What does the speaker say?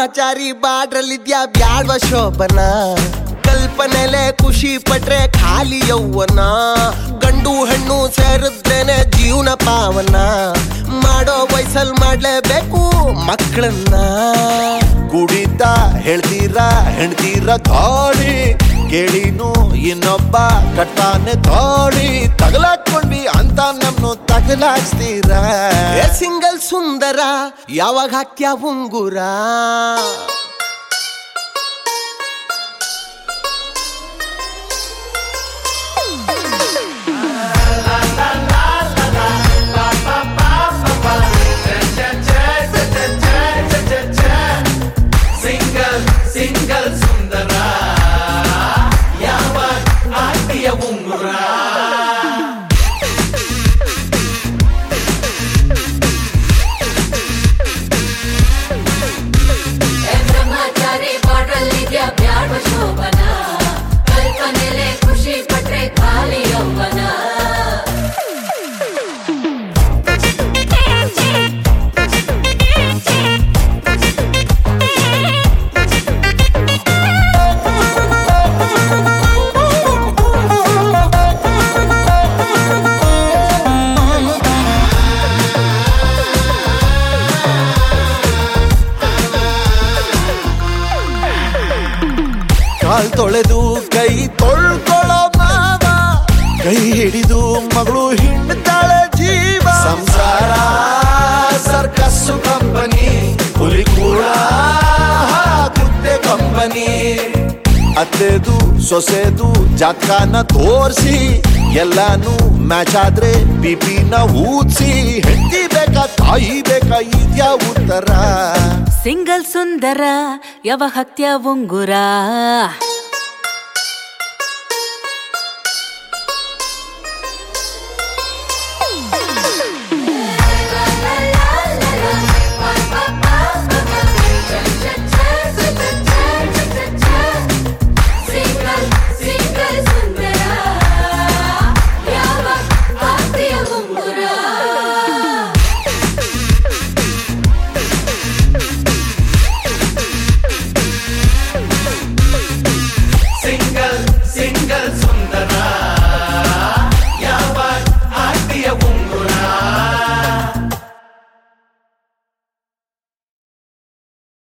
ಬ್ರಹ್ಮಚಾರಿ ಬಾಡ್ರಲ್ಲಿದ್ಯಾ ಬ್ಯಾಡ್ವ ಶೋಭನ ಕಲ್ಪನೆಲೆ ಖುಷಿ ಪಟ್ರೆ ಖಾಲಿ ಯೌವನ ಗಂಡು ಹೆಣ್ಣು ಸೇರಿದ್ರೇನೆ ಜೀವನ ಪಾವನ ಮಾಡೋ ವಯಸ್ಸಲ್ ಮಾಡ್ಲೇಬೇಕು ಮಕ್ಕಳನ್ನ ಕುಡಿತ ಹೇಳ್ತೀರಾ ಹೆಣ್ತೀರ ಗಾಳಿ ಕೇಳಿನು ಇನ್ನೊಬ್ಬ ಕಟ್ಟಾನೆ ತಾಳಿ ತಗಲಾಕೊಂಡಿ ಅಂತ ನಮ್ನು ತಗಲಾಕ್ಸ್ತೀರಾ ಏ ಸಿಂಗಲ್ ಸುಂದರ ಯಾವಾಗ ಹಾಕ್ಯ ಉಂಗುರ ಸಿಂಗಲ್ ಸಿಂಗಲ್ ಸುಂದರ ಯಾವ ಆಟಿಯ ಉಂಗುರ ಏ ಬ್ರಹ್ಮಚಾರಿ ಬಾಡ್ರಲ್ಲಿದ್ಯಾ ಬ್ಯಾಡ್ವ ಶೋಭನ ಕಲ್ಪನೆಲೆ ಖುಷಿ ಪಟ್ರೆ ಖಾಲಿ ಯೌವನ ಕಾಲ್ ತೊಳೆದು ಕೈ ತೊಳ್ಕೊಳ್ಳೋ ಮಾವ ಕೈ ಹಿಡಿದು ಮಗಳು ಹಿಂಡ್ತಾಳೆ ಜೀವ ಸಂಸಾರ ಸರ್ಕಸ್ಸು ಕಂಪನಿ ಹುಲಿ ಕೂಡ ಕುತ್ತೆ ಕಂಪನಿ ಅತ್ತೆದು ಸೊಸೆದು ಜಾತ್ಕಾನ ತೋರ್ಸಿ ಎಲ್ಲಾನು ಮ್ಯಾಚ್ ಆದ್ರೆ ಬಿಪಿನ ಊದ್ಸಿ ಹೆಂಡತಿ ಬೇಕಾ ತಾಯಿ ಬೇಕಾ ಇದ್ಯಾ ಉತ್ತರ ಸಿಂಗಲ್ ಸುಂದರ ಯಾವ ಹತ್ಯ ಉಂಗುರ